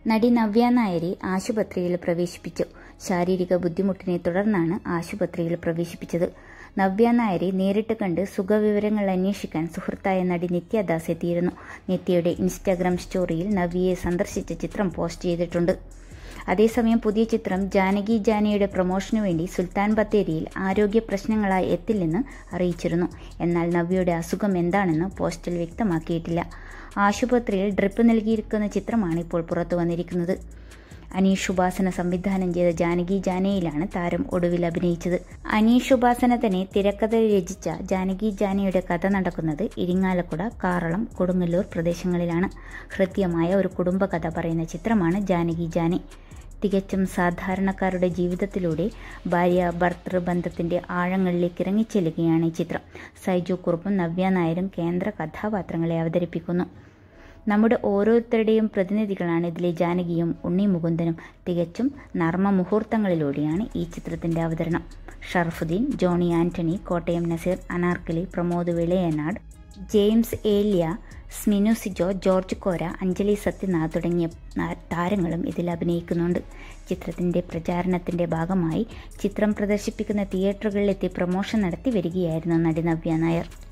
നടി നവ്യ നായരെ ആശുപത്രിയിൽ പ്രവേശിപ്പിച്ചു ശാരീരിക ബുദ്ധിമുട്ടിനെ തുടർന്നാണ് ആശുപത്രിയിൽ പ്രവേശിപ്പിച്ചത് നവ്യ നായരെ നേരിട്ട് കണ്ട് സുഖവിവരങ്ങൾ അന്വേഷിക്കാൻ സുഹൃത്തായ നടി നിത്യദാസ് എത്തിയിരുന്നു നിത്യയുടെ ഇൻസ്റ്റാഗ്രാം സ്റ്റോറിയിൽ നവ്യയെ സന്ദർശിച്ച ചിത്രം പോസ്റ്റ് ചെയ്തിട്ടുണ്ട് അതേസമയം പുതിയ ചിത്രം ജാനകി ജാനയുടെ പ്രൊമോഷനു വേണ്ടി സുൽത്താൻ ബത്തേരിയിൽ ആരോഗ്യ പ്രശ്നങ്ങളായി എത്തില്ലെന്ന് അറിയിച്ചിരുന്നു എന്നാൽ നവ്യയുടെ അസുഖം എന്താണെന്ന് പോസ്റ്റിൽ വ്യക്തമാക്കിയിട്ടില്ല ആശുപത്രിയിൽ ഡ്രിപ്പ് നൽകിയിരിക്കുന്ന ചിത്രമാണ് ഇപ്പോൾ പുറത്തു വന്നിരിക്കുന്നത് അനീഷ് ഉപാസന സംവിധാനം ചെയ്ത ജാനകി ജാനയിലാണ് താരം ഒടുവിൽ അഭിനയിച്ചത് അനീഷ് ഉപാസന തന്നെ തിരക്കഥ രചിച്ച ജാനകി ജാനയുടെ കഥ നടക്കുന്നത് ഇരിങ്ങാലക്കുട കാറളം കൊടുങ്ങല്ലൂർ പ്രദേശങ്ങളിലാണ് ഹൃദ്യമായ ഒരു കുടുംബകഥ പറയുന്ന ചിത്രമാണ് ജാനകി ജാനെ തികച്ചും സാധാരണക്കാരുടെ ജീവിതത്തിലൂടെ ഭാര്യ ഭർത്തൃ ബന്ധത്തിന്റെ ആഴങ്ങളിലേക്ക് ഇറങ്ങിച്ചെല്ലുകയാണ് ഈ ചിത്രം സൈജു കുറുപ്പും നവ്യ നായരും കേന്ദ്ര കഥാപാത്രങ്ങളെ അവതരിപ്പിക്കുന്നു നമ്മുടെ ഓരോരുത്തരുടെയും പ്രതിനിധികളാണ് ഇതിലെ ജാനകിയും ഉണ്ണി മുകുന്ദനും തികച്ചും നർമ്മ മുഹൂർത്തങ്ങളിലൂടെയാണ് ഈ ചിത്രത്തിന്റെ അവതരണം ഷർഫുദ്ദീൻ ജോണി ആന്റണി കോട്ടയം നസീർ അനാർക്കലി പ്രമോദ് വിളയനാട് ജെയിംസ് ഏലിയ സ്മിനു സിജോ ജോർജ് കോര അഞ്ജലി സത്യനാഥ് തുടങ്ങിയ താരങ്ങളും ഇതിൽ അഭിനയിക്കുന്നുണ്ട് ചിത്രത്തിന്റെ പ്രചാരണത്തിന്റെ ഭാഗമായി ചിത്രം പ്രദർശിപ്പിക്കുന്ന തിയേറ്ററുകളിലെത്തി പ്രമോഷൻ നടത്തി വരികയായിരുന്നു നടി നവ്യ നായർ